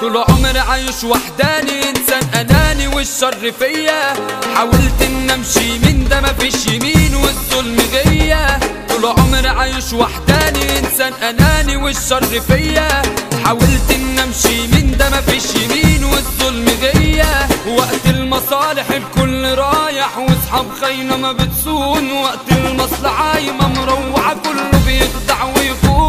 طول عمري عايش وحداني انسان اناني والشر فيا حاولت ان امشي من ده مفيش يمين والظلم غيا طول عمري عايش وحداني انسان اناني والشر فيا حاولت ان امشي من ده مفيش يمين والظلم غيا وقت المصالح الكل رايح واصحاب خاينه ما بتصون وقت المصلحه عايمه مروعه كله بيخدع ويخون